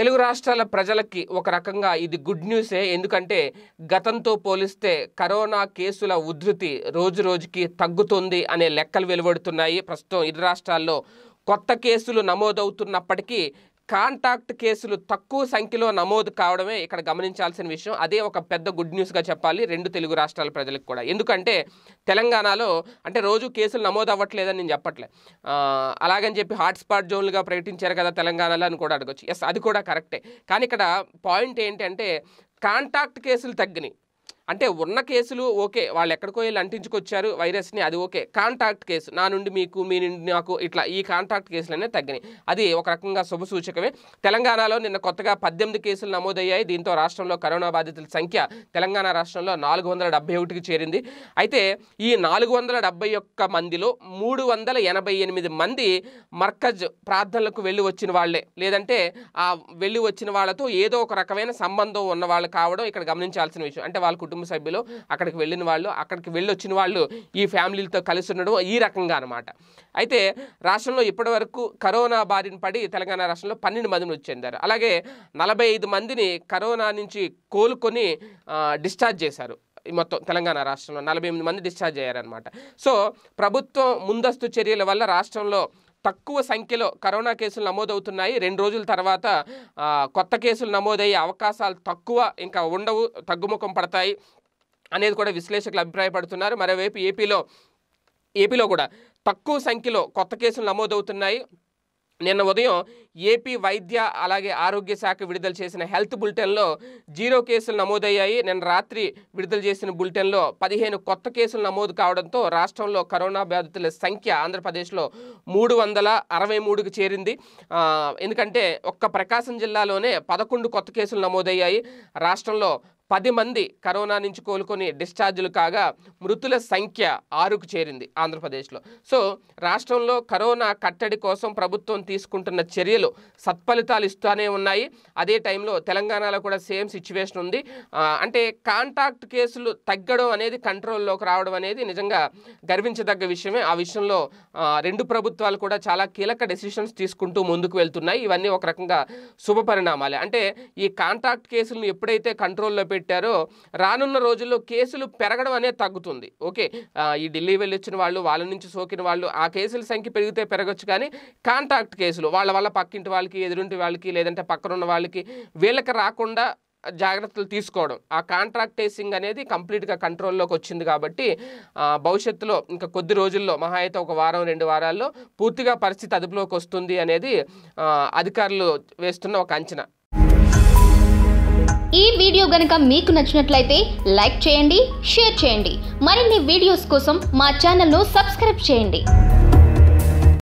తెలుగు రాష్ట్రాల ప్రజలకి ఒక రకంగా ఇది గుడ్ న్యూసే ఎందుకంటే గతంతో పోలిస్తే కరోనా కేసుల ఉధృతి రోజు రోజుకి తగ్గుతుంది అనే లెక్కలు వెలువడుతున్నాయి ప్రస్తుతం ఇరు రాష్ట్రాల్లో కొత్త కేసులు నమోదవుతున్నప్పటికీ కాంటాక్ట్ కేసులు తక్కువ సంఖ్యలో నమోదు కావడమే ఇక్కడ గమనించాల్సిన విషయం అదే ఒక పెద్ద గుడ్ న్యూస్గా చెప్పాలి రెండు తెలుగు రాష్ట్రాల ప్రజలకు కూడా ఎందుకంటే తెలంగాణలో అంటే రోజు కేసులు నమోదు అవ్వట్లేదని నేను చెప్పట్లే ఆ, అలాగని చెప్పి హాట్స్పాట్ జోన్లుగా ప్రకటించారు కదా తెలంగాణలో అని కూడా అడగొచ్చు ఎస్ అది కూడా కరెక్టే కానీ ఇక్కడ పాయింట్ ఏంటంటే కాంటాక్ట్ కేసులు తగ్గినాయి అంటే ఉన్న కేసులు ఓకే వాళ్ళు ఎక్కడికో వెళ్ళి అంటించుకొచ్చారు వైరస్ని అది ఓకే కాంటాక్ట్ కేసు నా నుండి మీకు మీ నుండి నాకు ఇట్లా ఈ కాంటాక్ట్ కేసులనే తగ్గినాయి అది ఒక రకంగా శుభ సూచకమే తెలంగాణలో నిన్న కొత్తగా పద్దెనిమిది కేసులు నమోదయ్యాయి దీంతో రాష్ట్రంలో కరోనా బాధితుల సంఖ్య తెలంగాణ రాష్ట్రంలో నాలుగు వందల డెబ్బై ఒకటికి చేరింది అయితే ఈ నాలుగు వందల డెబ్బై ఒక్క మందిలో మూడు వందల ఎనభై ఎనిమిది మంది మర్కజ్ ప్రార్థనలకు వెళ్ళి వచ్చిన వాళ్ళే లేదంటే ఆ వెళ్ళి వచ్చిన వాళ్ళతో ఏదో ఒక రకమైన సంబంధం ఉన్న వాళ్ళు కావడం ఇక్కడ గమనించాల్సిన విషయం అంటే వాళ్ళ కుటుంబ సభ్యులు అక్కడికి వెళ్ళిన వాళ్ళు అక్కడికి వెళ్ళి వచ్చిన వాళ్ళు ఈ ఫ్యామిలీలతో కలిసి ఉండడం ఈ రకంగా అనమాట అయితే రాష్ట్రంలో ఇప్పటి వరకు కరోనా బారిన పడి తెలంగాణ రాష్ట్రంలో పన్నెండు మందిని వచ్చి చెందారు అలాగే నలభై ఐదు మందిని కరోనా నుంచి కోలుకొని ఆ, డిశ్చార్జ్ చేశారు ఈ మొత్తం తెలంగాణ రాష్ట్రంలో నలభై ఎనిమిది మంది డిశ్చార్జ్ అయ్యారనమాట సో ప్రభుత్వం ముందస్తు చర్యల వల్ల రాష్ట్రంలో తక్కువ సంఖ్యలో కరోనా కేసులు నమోదవుతున్నాయి రెండు రోజుల తర్వాత ఆ, కొత్త కేసులు నమోదయ్యే అవకాశాలు తక్కువ ఇంకా ఉండవు తగ్గుముఖం పడతాయి అనేది కూడా విశ్లేషకులు అభిప్రాయపడుతున్నారు మరోవైపు ఏపీలో ఏపీలో కూడా తక్కువ సంఖ్యలో కొత్త కేసులు నమోదవుతున్నాయి నిన్న ఉదయం ఏపీ వైద్య అలాగే ఆరోగ్య శాఖ విడుదల చేసిన హెల్త్ బులెటిన్లో జీరో కేసులు నమోదయ్యాయి నిన్న రాత్రి విడుదల చేసిన బులెటిన్లో పదిహేను కొత్త కేసులు నమోదు కావడంతో రాష్ట్రంలో కరోనా బాధితుల సంఖ్య ఆంధ్రప్రదేశ్లో మూడు వందల అరవై మూడుకి చేరింది ఆ, ఎందుకంటే ఒక్క ప్రకాశం జిల్లాలోనే పదకొండు కొత్త కేసులు నమోదయ్యాయి రాష్ట్రంలో పది మంది కరోనా నుంచి కోలుకొని డిశ్చార్జీలు కాగా మృతుల సంఖ్య ఆరుకు చేరింది ఆంధ్రప్రదేశ్లో సో రాష్ట్రంలో కరోనా కట్టడి కోసం ప్రభుత్వం తీసుకుంటున్న చర్యలు సత్ఫలితాలు ఇస్తూనే ఉన్నాయి అదే టైంలో తెలంగాణలో కూడా సేమ్ సిచ్యువేషన్ ఉంది ఆ, అంటే కాంటాక్ట్ కేసులు తగ్గడం అనేది కంట్రోల్లోకి రావడం అనేది నిజంగా గర్వించదగ్గ విషయమే ఆ విషయంలో ఆ, రెండు ప్రభుత్వాలు కూడా చాలా కీలక డెసిషన్స్ తీసుకుంటూ ముందుకు వెళ్తున్నాయి ఇవన్నీ ఒక రకంగా శుభ పరిణామాలే అంటే ఈ కాంటాక్ట్ కేసులను ఎప్పుడైతే కంట్రోల్లో పెట్టారో రానున్న రోజుల్లో కేసులు పెరగడం అనేది తగ్గుతుంది ఓకే ఆ, ఈ ఢిల్లీ వెళ్ళొచ్చిన వాళ్ళు వాళ్ళ నుంచి సోకిన వాళ్ళు ఆ కేసుల సంఖ్య పెరిగితే పెరగచ్చు కానీ కాంటాక్ట్ కేసులు వాళ్ళ వల్ల పక్కింటి వాళ్ళకి ఎదురింటి వాళ్ళకి లేదంటే పక్కనున్న వాళ్ళకి వీళ్ళకి రాకుండా జాగ్రత్తలు తీసుకోవడం ఆ కాంట్రాక్ట్ టేసింగ్ అనేది కంప్లీట్గా కంట్రోల్లోకి వచ్చింది కాబట్టి ఆ, భవిష్యత్తులో ఇంకా కొద్ది రోజుల్లో మహా అయితే ఒక వారం రెండు వారాల్లో పూర్తిగా పరిస్థితి అదుపులోకి వస్తుంది అనేది ఆ, అధికారులు వేస్తున్న ఒక అంచనా ఈ వీడియో గనుక మీకు నచ్చినట్లయితే లైక్ చేయండి షేర్ చేయండి మరిన్ని వీడియోస్ కోసం మా ఛానల్ను సబ్స్క్రైబ్ చేయండి